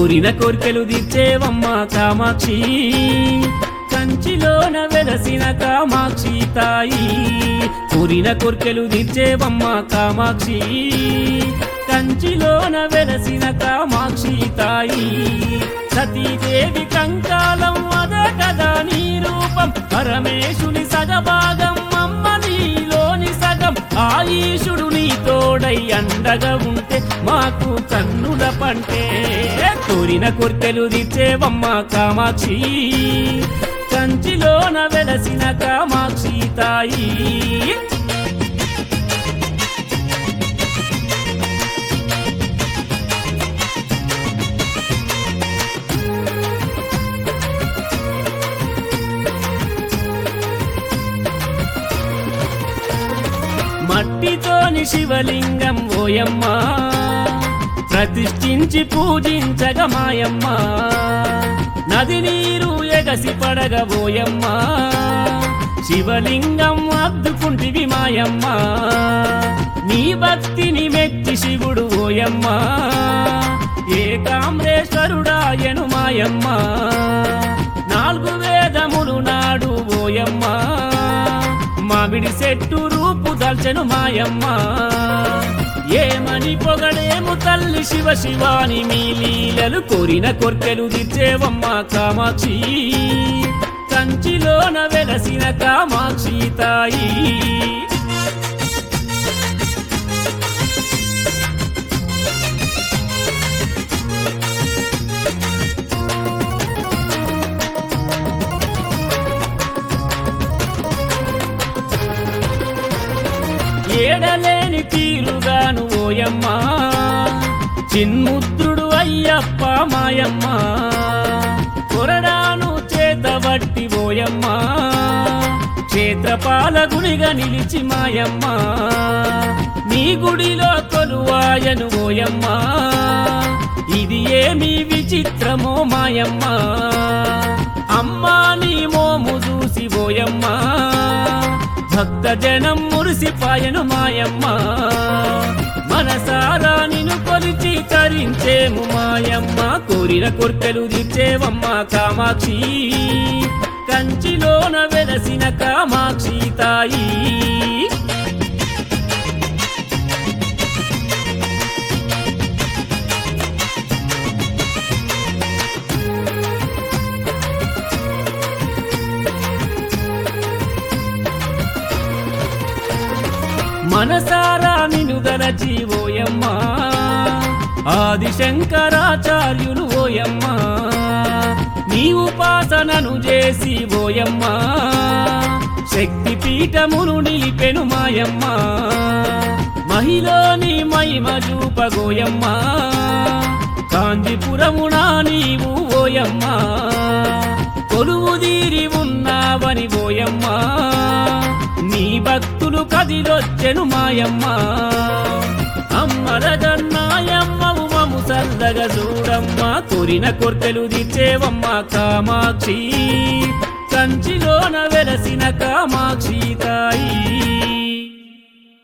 కోరిన కోరికలు తీర్చేవమ్మ కామాక్షి కంచిలోన వెలసిన కామాక్షి తాయి కోరిన కోరికలు తీర్చేవమ్మ కామాక్షి కంచిలోన వెలసిన కామాక్షి తాయి సతీదేవి కంకాలం అదే కదా నీ రూపం పరమేశుని సగభాగం అమ్మ నీలోని సగం ఆయుషుడు నీ తోడై అండగా ఉంటే మాకు కన్నుల పంటే కోరిన కొర్కెలు దిచ్చేవమ్మ కామాక్షి కంచిలోన వెలసిన కామాక్షి తాయి మట్టితోని శివలింగం ఓయమ్మ ప్రతిష్ఠించి పూజించగ మాయమ్మ నది నీరు ఎగసి పడగ ఓయమ్మ శివలింగం అద్దుకుంటివి మాయమ్మ నీ భక్తిని మెచ్చి శివుడు ఓయమ్మ ఏకామ్రేశ్వరుడాయను మాయమ్మ నాలుగు వేదములు నాడు ఓయమ్మ మామిడి చెట్టు రూపు దల్చెను మాయమ్మ ఏమని పొగడేము తల్లి శివ శివాని మీ లీలలు కోరిన కొర్కెలు దిచ్చేవమ్మ కామాక్షి కంచిలోన వెలసిన కామాక్షి తాయి ఏడలేని తీరుగాను ఓయమ్మ చిన్ముద్రుడు అయ్యప్ప మాయమ్మ కొరడాను చేతబట్టి ఓయమ్మ క్షేత్రపాలకునిగా నిలిచి మాయమ్మ నీ గుడిలో కొలువాయను ఓయమ్మ ఇది ఏమి విచిత్రమో మాయమ్మ అమ్మా నీ మోము చూసి ఓయమ్మ భక్త జనం మురిసిపాయను మాయమ్మ మనసారా నిన్ను కొలిచి తరించేము మాయమ్మ కోరిన కొర్కెలు దిచ్చేవమ్మ కామాక్షి కంచిలోన వెలసిన కామాక్షి తాయి మనసారా నినుగరచి ఓయమ్మ ఆదిశంకరాచార్యులు ఓయమ్మ నీ ఉపాసనను చేసి ఓయమ్మ శక్తి పీఠమును నిలిపెను మాయమ్మ మహిలోని మహిమ చూపగోయమ్మ కాంజీపురమునా నీవు ఓయమ్మ కొలువు తీరి ఉన్నావని ఓయమ్మ నీ భక్తులు కదిలొచ్చెను మాయమ్మ అమ్మరగన్నాయమ్మవు మము సల్లగా చూడమ్మ కొరిన కొర్కెలు దిచ్చేవమ్మ కామాక్షి కంచిలోన వెలసిన కామాక్షి తాయి